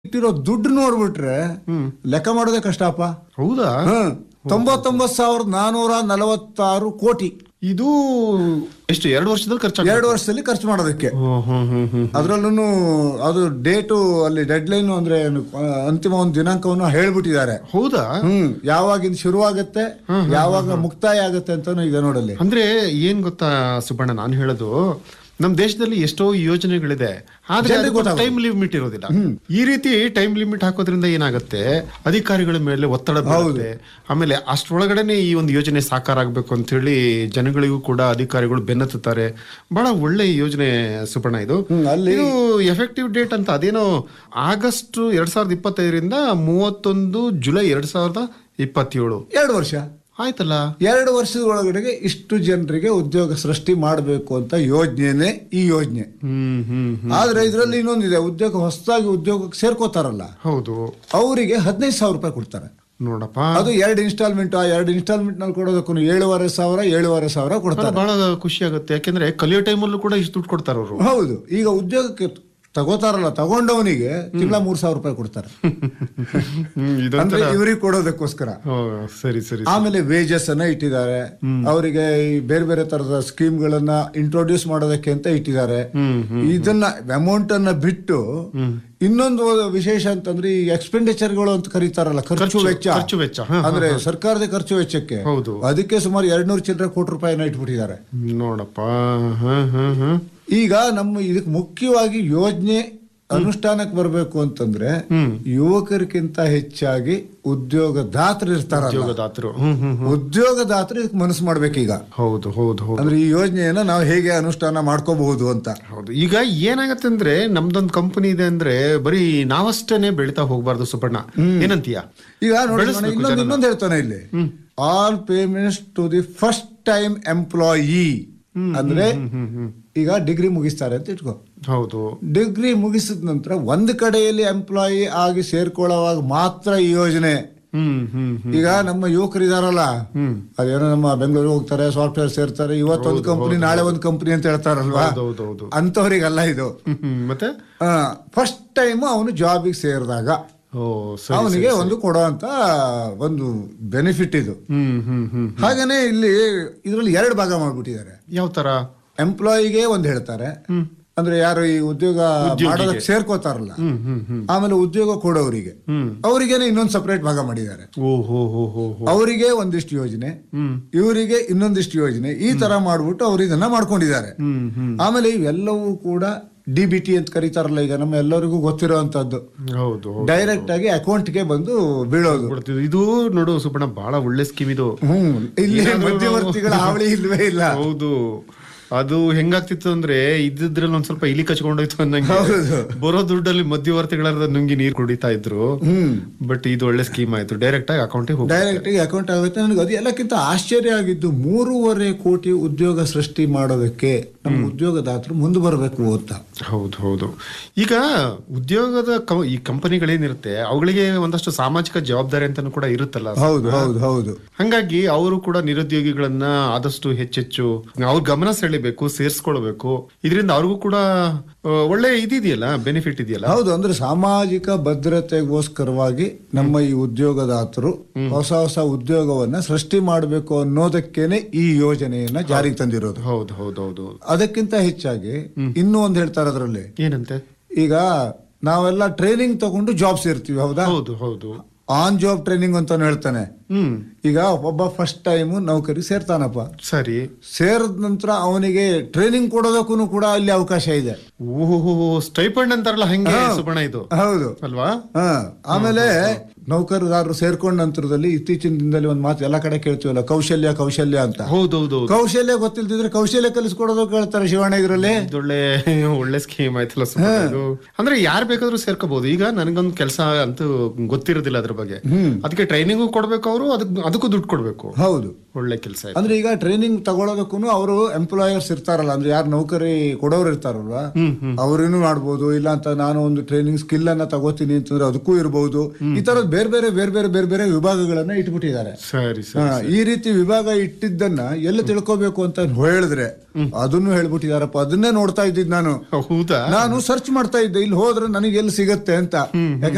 ಇಟ್ಟಿರೋ ದುಡ್ಡು ನೋಡ್ಬಿಟ್ರೆ ಲೆಕ್ಕ ಮಾಡೋದೇ ಕಷ್ಟಪ್ಪ ಹೌದಾ ಹ್ಮ್ ತೊಂಬತ್ತೊಂಬತ್ ಸಾವಿರದ ನಾನೂರ ನಲವತ್ತಾರು ಕೋಟಿ ಇದು ಎಷ್ಟು ಎರಡು ವರ್ಷದಲ್ಲಿ ಖರ್ಚಾಗ ಎರಡು ವರ್ಷದಲ್ಲಿ ಖರ್ಚು ಮಾಡೋದಕ್ಕೆ ಅದ್ರಲ್ಲೂ ಅದು ಡೇಟು ಅಲ್ಲಿ ಡೆಡ್ ಲೈನ್ ಅಂದ್ರೆ ಏನು, ಆ, ಅಂತಿಮ ಒಂದು ದಿನಾಂಕವನ್ನು ಹೇಳ್ಬಿಟ್ಟಿದ್ದಾರೆ ಹೌದಾ ಹ್ಮ್ ಯಾವಾಗಿಂದ ಶುರುವಾಗುತ್ತೆ ಯಾವಾಗ ಮುಕ್ತಾಯ ಆಗುತ್ತೆ ಅಂತಾನು ಈಗ ನೋಡಲ್ಲಿ ಅಂದ್ರೆ ಏನ್ ಗೊತ್ತಾ ಸುಬ್ಬಣ್ಣ ನಾನು ಹೇಳೋದು ನಮ್ ದೇಶದಲ್ಲಿ ಎಷ್ಟೋ ಯೋಜನೆಗಳಿದೆ ಆದ್ರೆ ಜನರಿಗೆ ಗೊತ್ತಾಗೋದು. ಟೈಮ್ ಲಿಮಿಟ್ ಇರೋದಿಲ್ಲ ಈ ರೀತಿ ಟೈಮ್ ಲಿಮಿಟ್ ಹಾಕೋದ್ರಿಂದ ಏನಾಗುತ್ತೆ ಅಧಿಕಾರಿಗಳ ಮೇಲೆ ಒತ್ತಡ ಬೀಳುತ್ತೆ ಆಮೇಲೆ ಅಷ್ಟರೊಳಗಡೆನೆ ಈ ಒಂದು ಯೋಜನೆ ಸಾಕಾರ ಆಗ್ಬೇಕು ಅಂತ ಹೇಳಿ ಜನಗಳಿಗೂ ಕೂಡ ಅಧಿಕಾರಿಗಳು ಬೆನ್ನತ್ತುತ್ತಾರೆ ಬಹಳ ಒಳ್ಳೆ ಯೋಜನೆ ಸುಬ್ಬಣ್ಣ ಇದು ಹ್ಮ್, ಅಲ್ಲಿ- ಇದು ಎಫೆಕ್ಟಿವ್ ಡೇಟ್ ಅಂತ ಅದೇನೋ ಆಗಸ್ಟ್ ಎರಡ್ ಸಾವಿರದ ಇಪ್ಪತ್ತೈದರಿಂದ ಮೂವತ್ತೊಂದು ಜುಲೈ ಎರಡ್ ಸಾವಿರದ ಇಪ್ಪತ್ತೇಳು ಎರಡು ವರ್ಷ ಆಯ್ತಲ್ಲ ಎರಡು ವರ್ಷದ ಒಳಗಡೆಗೆ ಇಷ್ಟು ಜನರಿಗೆ ಉದ್ಯೋಗ ಸೃಷ್ಟಿ ಮಾಡಬೇಕು ಅಂತ ಯೋಜನೆನೆ ಈ ಯೋಜನೆ ಹ್ಮ್ ಹ್ಮ್ ಹ್ಮ್. ಆದ್ರೆ ಇದರಲ್ಲಿ ಇನ್ನೊಂದಿದೆ ಉದ್ಯೋಗ ಹೊಸದಾಗಿ ಉದ್ಯೋಗಕ್ಕೆ ಸೇರ್ಕೋತಾರಲ್ಲ ಹೌದು ಅವರಿಗೆ ಹದಿನೈದು ಸಾವಿರ ರೂಪಾಯಿ ಕೊಡ್ತಾರೆ ನೋಡಪ್ಪ ಅದು ಎರಡು ಇನ್ಸ್ಟಾಲ್ಮೆಂಟ್ ಆ ಎರಡು ಇನ್ಸ್ಟಾಲ್ಮೆಂಟ್ ನಲ್ಲಿ ಕೊಡೋದಕ್ಕೂ ಏಳುವರೆ ಸಾವಿರ ಏಳುವರೆ ಸಾವಿರ ಕೊಡ್ತಾರೆ ಬಹಳ ಖುಷಿ ಆಗುತ್ತೆ ಯಾಕೆಂದ್ರೆ ಕಲಿಯೋ ಟೈಮಲ್ಲೂ ಕೂಡ ಇಷ್ಟು ದುಡ್ಡು ಕೊಡ್ತಾರ ಅವರು ಹೌದು ಈಗ ಉದ್ಯೋಗಕ್ಕೆ ತಗೋತಾರಲ್ಲ ತಗೊಂಡವನಿಗೆ ತಿಂಗಳ ಮೂರ್ ಸಾವಿರ ರೂಪಾಯಿ ಕೊಡ್ತಾರೆ ಅಂದ್ರೆ ಇವ್ರಿಗೆ ಕೊಡೋದಕ್ಕೋಸ್ಕರ ಸರಿ ಸರಿ ಆಮೇಲೆ ವೇಜಸ್ ಅನ್ನ ಇಟ್ಟಿದ್ದಾರೆ ಅವರಿಗೆ ಈ ಬೇರೆ ಬೇರೆ ತರದ ಸ್ಕೀಮ್ ಗಳನ್ನ ಇಂಟ್ರೊಡ್ಯೂಸ್ ಮಾಡೋದಕ್ಕೆ ಅಂತ ಇಟ್ಟಿದ್ದಾರೆ ಇದನ್ನ ಅಮೌಂಟ್ ಅನ್ನ ಬಿಟ್ಟು ಇನ್ನೊಂದು ವಿಶೇಷ ಅಂತಂದ್ರೆ ಈ ಎಕ್ಸ್ಪೆಂಡಿಚರ್ ಗಳು ಅಂತ ಕರೀತಾರಲ್ಲ ಖರ್ಚು ಖರ್ಚು- ವೆಚ್ಚ ಖರ್ಚು ವೆಚ್ಚ, ಹ, ಹ, ಅಂದ್ರೆ ಸರ್ಕಾರದ ಖರ್ಚು ವೆಚ್ಚಕ್ಕೆ ಹೌದು. ಅದಕ್ಕೆ ಸುಮಾರು ಎರಡ್ನೂರು ಚಿಲ್ಲರೆ ಕೋಟಿ ರೂಪಾಯಿನ ಇಟ್ಬಿಟ್ಟಿದ್ದಾರೆ ನೋಡಪ್ಪ ಹ, ಹ, ಹ. ಈಗ ನಮ್ಮ ಇದಕ್ಕೆ ಮುಖ್ಯವಾಗಿ ಯೋಜನೆ ಅನುಷ್ಠಾನಕ್ಕೆ ಬರಬೇಕು ಅಂತಂದ್ರೆ ಯುವಕರಿಗಿಂತ ಹೆಚ್ಚಾಗಿ ಉದ್ಯೋಗದಾತರು ಇರ್ತಾರಲ್ಲ ಉದ್ಯೋಗದಾತರು ಹ್ಮ್ ಹ್ಮ್ ಹ್ಮ್. ಉದ್ಯೋಗದಾತರು ಇದಕ್ಕೆ ಮನಸ್ಸು ಮಾಡ್ಬೇಕೀಗ ಹೌದು ಹೌದು ಹೌದು ಅಂದ್ರೆ ಈ ಯೋಜನೆಯನ್ನ ನಾವು ಹೇಗೆ ಅನುಷ್ಠಾನ ಮಾಡ್ಕೋಬಹುದು ಅಂತ ಹೌದು ಈಗ ಏನಾಗತ್ತೆ ಅಂದ್ರೆ ನಮ್ದೊಂದು ಕಂಪನಿ ಇದೆ ಅಂದ್ರೆ ಬರೀ ನಾವಷ್ಟೇನೆ ಬೆಳಿತಾ ಹೋಗ್ಬಾರ್ದು ಸುಬ್ಬಣ್ಣ ಏನಂತೀಯ ಈಗ ನೋಡಿ ಬೆಳೆಸ್ಬೇಕು ನಾನು ಇನ್ನೊಂದು ಜನನ. ಇನ್ನೊಂದು ಹೇಳ್ತಾನೆ ಇಲ್ಲಿ all payments to the first time employee ಅಂದ್ರೆ ಈಗ ಡಿಗ್ರಿ ಮುಗಿಸ್ತಾರೆ ಅಂತ ಇಟ್ಕೋ ಹೌದು ಡಿಗ್ರಿ ಮುಗಿಸಿದ ನಂತರ ಒಂದು ಕಡೆಯಲ್ಲಿ ಎಂಪ್ಲಾಯಿ ಆಗಿ ಸೇರ್ಕೊಳ್ಳೋವಾಗ ಮಾತ್ರ ಈ ಯೋಜನೆ ಹ್ಮ್ ಹ್ಮ್ ಹ್ಮ್. ಈಗ ನಮ್ಮ ಯುವಕರು ಇದಾರಲ್ಲ ಅದೇನೋ ನಮ್ಮ ಬೆಂಗಳೂರಿಗೆ ಹೋಗ್ತಾರೆ ಸಾಫ್ಟ್ವೇರ್ ಸೇರ್ತಾರೆ ಇವತ್ತೊಂದು ಕಂಪನಿ ನಾಳೆ ಒಂದು ಕಂಪನಿ ಅಂತ ಹೇಳ್ತಾರಲ್ವಾ ಹೌದು, ಹೌದು, ಹೌದು. ಅಂತವ್ರಿಗಲ್ಲ ಇದು ಹ್ಮ್, ಹ್ಮ್. ಮತ್ತೆ ಫಸ್ಟ್ ಟೈಮ್ ಅವನು ಜಾಬಿಗೆ ಸೇರಿದಾಗ ಓ ಸರಿ ಅವನಿಗೆ ಒಂದು ಕೊಡುವಂತ ಒಂದು ಬೆನಿಫಿಟ್ ಇದು ಹ್ಮ್ ಹ್ಮ್ ಹ್ಮ್ ಹಾಗೇನೆ ಇಲ್ಲಿ ಇದರಲ್ಲಿ ಎರಡು ಭಾಗ ಮಾಡ್ಬಿಟ್ಟಿದ್ದಾರೆ ಯಾವ ತರ ಎಂಪ್ಲಾಯಿಗೆ ಒಂದು ಹೇಳ್ತಾರೆ ಅಂದ್ರೆ ಯಾರು ಈ ಉದ್ಯೋಗ ಮಾಡೋದಕ್ಕೆ ಸೇರ್ಕೋತಾರಲ್ಲ ಆಮೇಲೆ ಉದ್ಯೋಗ ಕೊಡೋರಿಗೆ ಅವರಿಗೇನೆ ಇನ್ನೊಂದು ಸಪರೇಟ್ ಭಾಗ ಮಾಡಿದ್ದಾರೆ ಓ ಹೋ ಹೋ ಹೋ ಹೋ ಅವರಿಗೆ ಒಂದಿಷ್ಟು ಯೋಜನೆ ಇವರಿಗೆ ಇನ್ನೊಂದಿಷ್ಟು ಯೋಜನೆ ಈ ತರ ಮಾಡ್ಬಿಟ್ಟು ಅವ್ರು ಇದನ್ನ ಮಾಡ್ಕೊಂಡಿದ್ದಾರೆ ಹ್ಮ್ ಹ್ಮ್ ಆಮೇಲೆ ಇವೆಲ್ಲವೂ ಕೂಡ ಡಿ ಬಿ ಟಿ ಅಂತ ಕರೀತಾರಲ್ಲ ಈಗ ನಮ್ಮ ಎಲ್ಲರಿಗೂ ಗೊತ್ತಿರೋಂಥದ್ದು ಹೌದು ಹೌದು. ಡೈರೆಕ್ಟ್ ಆಗಿ ಅಕೌಂಟ್ಗೆ ಬಂದು ಬೀಳೋದು ಕೊಡ್ತಿದ್ರು. ಇದು ನೋಡು ಸುಬ್ಬಣ್ಣ ಬಹಳ ಒಳ್ಳೆ ಸ್ಕೀಮ್ ಇದು ಹ್ಮ್ ಇಲ್ಲಿ ಮಧ್ಯವರ್ತಿಗಳ ಹಾವಳಿ ಇಲ್ವೇ ಇಲ್ಲ ಹೌದು ಅದು ಹೆಂಗಾಗ್ತಿತ್ತು ಅಂದ್ರೆ ಇದ್ರಲ್ಲಿ ಒಂದ್ ಸ್ವಲ್ಪ ಇಲಿ ಕಚ್ಕೊಂಡೋಯ್ತು ಅನ್ನಂಗೆ ಹೌದು. ಬರೋ ದುಡ್ಡಲ್ಲಿ ಮಧ್ಯವರ್ತಿಗಳ ನುಂಗಿ ನೀರು ಕುಡಿತಾ ಇದ್ರು ಬಟ್ ಇದು ಒಳ್ಳೆ ಸ್ಕೀಮ್ ಆಯ್ತು ಡೈರೆಕ್ಟ್ ಆಗಿ ಅಕೌಂಟಿಗೆ ಹೋಗಿ ಡೈರೆಕ್ಟ್ ಆಗಿ ಅಕೌಂಟ್ ಆಗುತ್ತೆ ನನಗೆ ಅದು ಎಲ್ಲಕ್ಕಿಂತ ಆಶ್ಚರ್ಯ ಆಗಿದ್ದು ಮೂರುವರೆ ಕೋಟಿ ಉದ್ಯೋಗ ಸೃಷ್ಟಿ ಮಾಡೋದಕ್ಕೆ ನಮ್ಮ ಉದ್ಯೋಗದಾತರು ಮುಂದೆ ಬರಬೇಕು ಅಂತ ಹೌದು ಹೌದು ಈಗ ಉದ್ಯೋಗದ ಕ- ಈ ಕಂಪನಿಗಳೇನಿರುತ್ತೆ ಅವುಗಳಿಗೆ ಒಂದಷ್ಟು ಸಾಮಾಜಿಕ ಜವಾಬ್ದಾರಿ ಅಂತಾನು ಕೂಡ ಇರುತ್ತಲ್ಲ ಹೌದು ಹೌದು ಹೌದು ಹಂಗಾಗಿ ಅವರು ಕೂಡ ನಿರುದ್ಯೋಗಿಗಳನ್ನ ಆದಷ್ಟು ಹೆಚ್ಚೆಚ್ಚು ಅವ್ರ ಗಮನ ಸೆಳಿಬೇಕು ಸೇರ್ಸ್ಕೊಳ್ಬೇಕು ಇದರಿಂದ ಅವ್ರಿಗೂ ಕೂಡ ಆ, ಒಳ್ಳೆ ಇದಿದೆಯಲ್ಲ ಬೆನಿಫಿಟ್ ಇದೆಯಲ್ಲ ಹೌದು ಅಂದ್ರೆ ಸಾಮಾಜಿಕ ಭದ್ರತೆಗೋಸ್ಕರವಾಗಿ ನಮ್ಮ ಈ ಉದ್ಯೋಗದಾತರು ಹೊಸ ಹೊಸ ಉದ್ಯೋಗವನ್ನ ಸೃಷ್ಟಿ ಮಾಡಬೇಕು ಅನ್ನೋದಕ್ಕೇನೆ ಈ ಯೋಜನೆಯನ್ನ ಜಾರಿಗೆ ತಂದಿರೋದು ಹೌದು ಹೌದು ಹೌದು ಅದಕ್ಕಿಂತ ಹೆಚ್ಚಾಗಿ ಇನ್ನೂ ಒಂದು ಹೇಳ್ತಾರೆ ಅದರಲ್ಲಿ ಏನಂತೆ ಈಗ ನಾವೆಲ್ಲ ಟ್ರೈನಿಂಗ್ ತಗೊಂಡು ಜಾಬ್ ಸೇರ್ತೀವಿ ಹೌದಾ ಹೌದು ಹೌದು ಆನ್ ಜಾಬ್ ಟ್ರೈನಿಂಗ್ ಅಂತಾನು ಹೇಳ್ತಾನೆ ಹ್ಮ್ ಈಗ ಒಬ್ಬ ಫಸ್ಟ್ ಟೈಮ್ ನೌಕರಿ ಸೇರ್ತಾನಪ್ಪ ಸರಿ ಸೇರಿದ ನಂತರ ಅವನಿಗೆ ಟ್ರೈನಿಂಗ್ ಕೊಡೋದಕ್ಕೂ ಕೂಡ ಅಲ್ಲಿ ಅವಕಾಶ ಇದೆ ಓಹೋ ಸ್ಟೈಪಂಡ್ ಅಂತಾರಲ್ಲ ಹಂಗೆ ಸುಬಣ ಇದು ಹೌದು ಅಲ್ವಾ ಹ ಆಮೇಲೆ ನೌಕರದಾರರು ಸೇರ್ಕೊಂಡ ನಂತರದಲ್ಲಿ ಇತ್ತೀಚಿನ ದಿನದಲ್ಲಿ ಒಂದು ಮಾತು ಎಲ್ಲ ಕಡೆ ಕೇಳ್ತೀವಲ್ಲ ಕೌಶಲ್ಯ ಕೌಶಲ್ಯ ಅಂತ ಹೌದೌದು ಕೌಶಲ್ಯ ಗೊತ್ತಿಲ್ದಿದ್ರೆ ಕೌಶಲ್ಯ ಕಲಿಸ್ಕೊಡೋದು ಕೇಳ್ತಾರೆ ಶಿವಣ್ಣ ಇದ್ರಲ್ಲಿ ಇದೊಳ್ಳೆ ಒಳ್ಳೆ ಸ್ಕೀಮ್ ಆಯ್ತಲ್ಲ ಸುಬ್ಬಣ್ಣ ಇದು ಅಂದ್ರೆ ಯಾರ್ ಬೇಕಾದ್ರೂ ಸೇರ್ಕೋಬಹುದು ಈಗ ನನಗೊಂದು ಕೆಲಸ ಅಂತೂ ಗೊತ್ತಿರೋದಿಲ್ಲ ಅದ್ರ ಬಗ್ಗೆ ಅದಕ್ಕೆ ಟ್ರೈನಿಂಗು ಕೊಡ್ಬೇಕು ಅವರು ಅದಕ್ ಅದಕ್ಕೂ ದುಡ್ಡು ಕೊಡ್ಬೇಕು ಹೌದು ಒಳ್ಳೆ ಕೆಲಸ ಅಂದ್ರೆ ಈಗ ಟ್ರೈನಿಂಗ್ ತಗೊಳ್ಳೋದಕ್ಕೂ ಅವರು ಎಂಪ್ಲಾಯರ್ಸ್ ಇರ್ತಾರಲ್ಲ ಅಂದ್ರೆ ಯಾರು ನೌಕರಿ ಕೊಡೋರು ಇರ್ತಾರಲ್ವಾ ಅವ್ರೇನು ಮಾಡ್ಬೋದು ಇಲ್ಲ ಅಂತ ನಾನು ಒಂದು ಟ್ರೈನಿಂಗ್ ಸ್ಕಿಲ್ ಅನ್ನ ತಗೋತೀನಿ ಅಂತಂದ್ರೆ ಅದಕ್ಕೂ ಇರಬಹುದು ಈ ತರದ ಬೇರೆ ಬೇರೆ ಬೇರೆ ಬೇರೆ ಬೇರೆ ಬೇರೆ ವಿಭಾಗಗಳನ್ನ ಇಟ್ಬಿಟ್ಟಿದ್ದಾರೆ ಸರಿ ಸರಿ ಹಾ, ಈ ರೀತಿ ವಿಭಾಗ ಇಟ್ಟಿದ್ದನ್ನ ಎಲ್ಲ ತಿಳ್ಕೊಬೇಕು ಅಂತ ಹೇಳಿದ್ರೆ ಅದನ್ನು ಹೇಳ್ಬಿಟ್ಟಿದಾರಪ್ಪ ಅದನ್ನೇ ನೋಡ್ತಾ ಇದ್ದಿದ್ ನಾನು ಹೌದಾ ನಾನು ಸರ್ಚ್ ಮಾಡ್ತಾ ಇದ್ದೆ ಇಲ್ಲಿ ಹೋದ್ರೆ ನನಗೆ ಎಲ್ಲಿ ಸಿಗತ್ತೆ ಅಂತ ಯಾಕಂದ್ರೆ